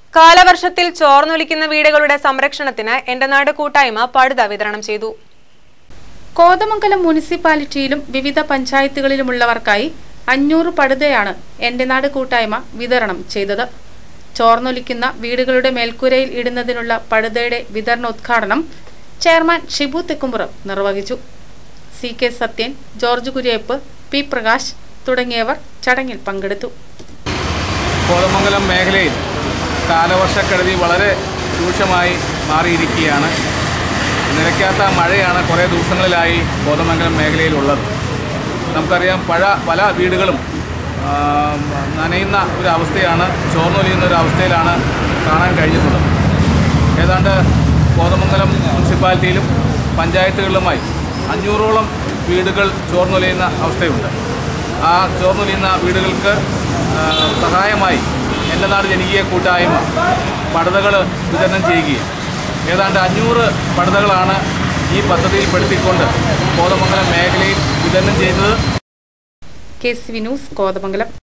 കാലവർഷത്തിൽ ചോർന്നൊലിക്കുന്ന വീടുകളുടെ സംരക്ഷണത്തിന് എന്റെ നാട് കൂട്ടായ്മ പടുത വിതരണം ചെയ്തു കോതമംഗലം മുനിസിപ്പാലിറ്റിയിലും വിവിധ പഞ്ചായത്തുകളിലുമുള്ളവർക്കായി അഞ്ഞൂറ് പടുതയാണ് എന്റെ നാട് കൂട്ടായ്മ വിതരണം ചെയ്തത് ചോർന്നൊലിക്കുന്ന വീടുകളുടെ മേൽക്കൂരയിൽ ഇടുന്നതിനുള്ള പടുതയുടെ വിതരണോദ്ഘാടനം ചെയർമാൻ ഷിബു തെക്കുംപുറം നിർവഹിച്ചു C K Sathyan George Kuriappu P Prakash തുടങ്ങിയവർ ചടങ്ങിൽ പങ്കെടുത്തു കോതമംഗലം മേഖലയിൽ കാലവർഷക്കെടുതി വളരെ രൂക്ഷമായി മാറിയിരിക്കുകയാണ് നിലയ്ക്കാത്ത മഴയാണ് കുറേ ദിവസങ്ങളിലായി കോതമംഗലം മേഖലയിലുള്ളത് നമുക്കറിയാം പഴ പല വീടുകളും ആ, നനയുന്ന ഒരു അവസ്ഥയാണ് ചോർന്നൊലിയുന്ന ഒരു അവസ്ഥയിലാണ് കാണാൻ കഴിഞ്ഞിട്ടുള്ളത് ഏതാണ്ട് കോതമംഗലം മുനിസിപ്പാലിറ്റിയിലും പഞ്ചായത്തുകളിലുമായി അഞ്ഞൂറോളം വീടുകൾ ചോർന്നൊലിയുന്ന അവസ്ഥയുണ്ട് ആ ചോർന്നൊലിയുന്ന വീടുകൾക്ക് ആ, സഹായമായി എൻ്റെ നാട് ജനകീയ കൂട്ടായ്മ പടുതകൾ വിതരണം ചെയ്യുകയും ഏതാണ്ട് അഞ്ഞൂറ് പടുതകളാണ് ഈ പദ്ധതിയിൽപ്പെടുത്തിക്കൊണ്ട് കോതമംഗലം മേഖലയിൽ വിതരണം ചെയ്യുന്നത് K C V news Kothamangalam